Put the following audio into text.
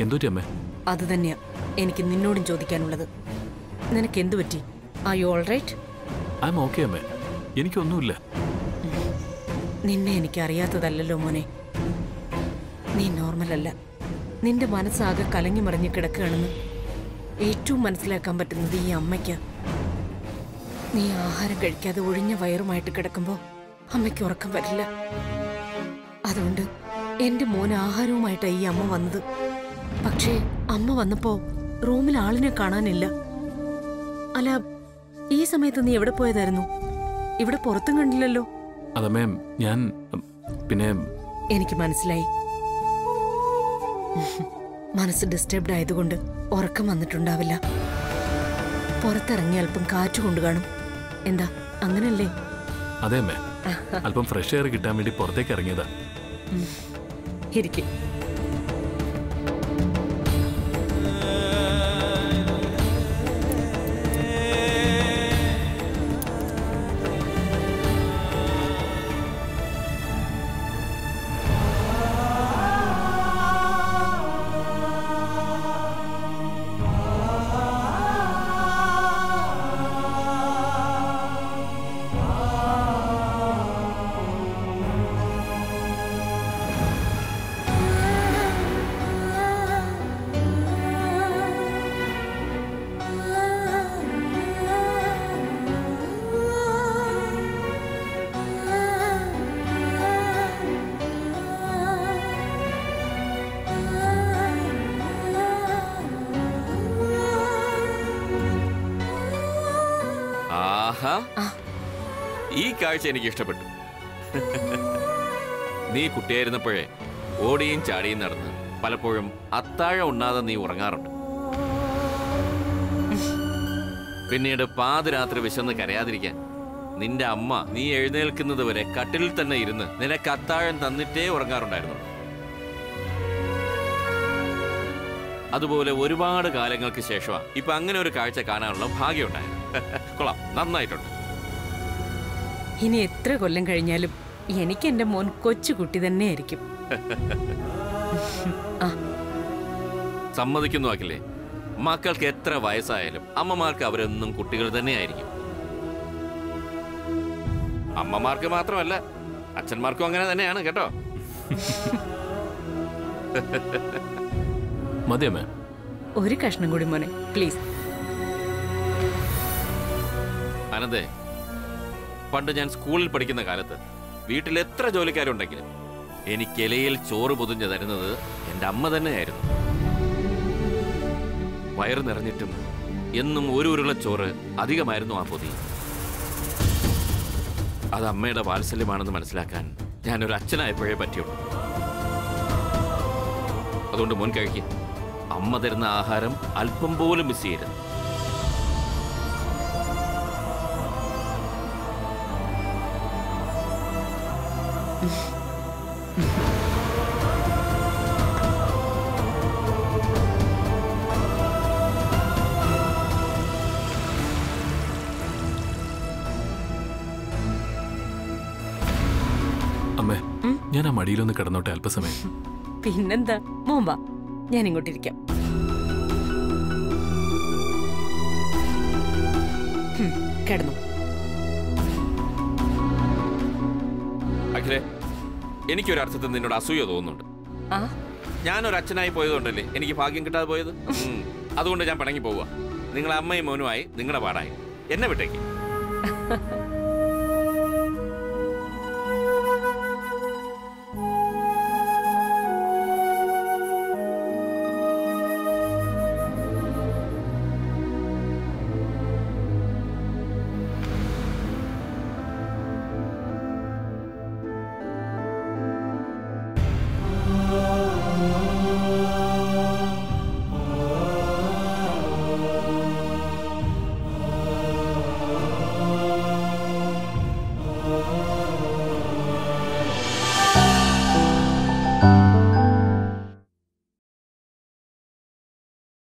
എന്തുപറ്റി അമ്മേ അത് തന്നെയാ എനിക്ക് നിന്നോടും ചോദിക്കാനുള്ളത് നിനക്ക് എന്തു പറ്റി are you all right I'm okay അമ്മേ എനിക്കൊന്നുമില്ല നിന്നെ എനിക്ക് അറിയാത്തതല്ലല്ലോ മോനെ നീ നോർമൽ അല്ല നിന്റെ മനസ്സാകെ കലങ്ങി മറിഞ്ഞ് കിടക്കുകയാണെന്ന് ഏറ്റവും മനസ്സിലാക്കാൻ പറ്റുന്നത് ഈ അമ്മയ്ക്ക് നീ ആഹാരം കഴിക്കാതെ ഒഴിഞ്ഞ വയറുമായിട്ട് കിടക്കുമ്പോൾ അമ്മയ്ക്ക് ഉറക്കം വരില്ല അതുകൊണ്ട് എന്റെ മോൻ ആഹാരവുമായിട്ടാണ് ഈ അമ്മ വന്നത് പക്ഷേ അമ്മ വന്നപ്പോ റൂമിൽ ആളിനെ കാണാനില്ല അല്ല ഈ സമയത്ത് നീ എവിടെ പോയതായിരുന്നു ഇവിടെ പുറത്തും കണ്ടില്ലല്ലോ അതമ്മേ ഞാൻ ഉം, പിന്നെ എനിക്ക് മനസ്സിലായി മനസ്സ് ഡിസ്റ്റർബ്ഡ് ആയതുകൊണ്ട് ഉറക്കം വന്നിട്ടുണ്ടാവില്ല പുറത്തിറങ്ങി അല്പം കാറ്റ് കൊണ്ടു കാണും എന്താ അങ്ങനല്ലേ അതെ അമ്മേ അല്പം ഫ്രഷ് എയർ കിട്ടാൻ വേണ്ടി പുറത്തേക്ക് ഇറങ്ങിയതാ ഇരിക്കും ആഹാ ആ. ഈ കാഴ്ച എനിക്ക് ഇഷ്ടപ്പെട്ടു നീ കുട്ടിയായിരുന്നപ്പോഴേ ഓടിയും ചാടിയും നടന്ന് പലപ്പോഴും അത്താഴം ഉണ്ണാതെ നീ ഉറങ്ങാറുണ്ട് പിന്നീട് പാതിരാത്രി വിശന്ന് കരയാതിരിക്കാൻ നിന്റെ അമ്മ നീ എഴുന്നേൽക്കുന്നത് വരെ കട്ടിലിൽ തന്നെ ഇരുന്ന് നിനക്ക് അത്താഴം തന്നിട്ടേ ഉറങ്ങാറുണ്ടായിരുന്നു അതുപോലെ ഒരുപാട് കാലങ്ങൾക്ക് ശേഷമാണ് ഇപ്പൊ അങ്ങനെ ഒരു കാഴ്ച കാണാനുള്ള ഭാഗ്യമുണ്ടായത് കൊള്ളാം നന്നായിട്ടുണ്ട് ഇനി എത്ര കൊല്ലം കഴിഞ്ഞാലും എനിക്ക് എന്റെ മോൻ കൊച്ചുകുട്ടി തന്നെയായിരിക്കും ആ സമ്മതിക്കുന്നു അഖിലേ മക്കൾക്ക് എത്ര വയസ്സായാലും അമ്മമാർക്ക് അവരെന്നും കുട്ടികൾ തന്നെയായിരിക്കും അമ്മമാർക്ക് മാത്രമല്ല അച്ഛന്മാർക്കും അങ്ങനെ തന്നെയാണ് കേട്ടോ മതി അമ്മേ ഒരു കഷ്ണം കൂടി മോനെ പ്ലീസ് അനന്തേ പണ്ട് ഞാൻ സ്കൂളിൽ പഠിക്കുന്ന കാലത്ത് വീട്ടിൽ എത്ര ജോലിക്കാരുണ്ടെങ്കിലും എനിക്ക് ഇലയിൽ ചോറ് പൊതിഞ്ഞു തരുന്നത് എൻ്റെ അമ്മ തന്നെയായിരുന്നു വയറ് നിറഞ്ഞിട്ടും എന്നും ഒരു ഉരുള ചോറ് അധികമായിരുന്നു ആ പൊതി അത് അമ്മയുടെ വാത്സല്യമാണെന്ന് മനസ്സിലാക്കാൻ ഞാനൊരു അച്ഛനായപ്പോഴേ പറ്റിയുള്ളൂ അതുകൊണ്ട് മുൻ കഴിക്കും അമ്മ തരുന്ന ആഹാരം അല്പം പോലും മിസ് ചെയ്യരുത് അമ്മേ ഞാൻ ആ മടിയിലൊന്ന് കിടന്നോട്ടെ അല്പസമയം പിന്നെന്താ മോൻ വാ ഞാൻ ഇങ്ങോട്ടിരിക്കാം ഹും, കിടന്നു അഖിലേ എനിക്കൊരർത്ഥത്തിൽ നിന്നോട് അസൂയ തോന്നുന്നുണ്ട് ആ ഞാനൊരു അച്ഛനായി പോയതുകൊണ്ടല്ലേ എനിക്ക് ഭാഗ്യം കിട്ടാതെ പോയത് ഉം. അതുകൊണ്ട് ഞാൻ പിണങ്ങി പോവുക നിങ്ങളെ അമ്മയും മോനുമായി നിങ്ങളുടെ പാടായി എന്നെ വിട്ടേക്ക്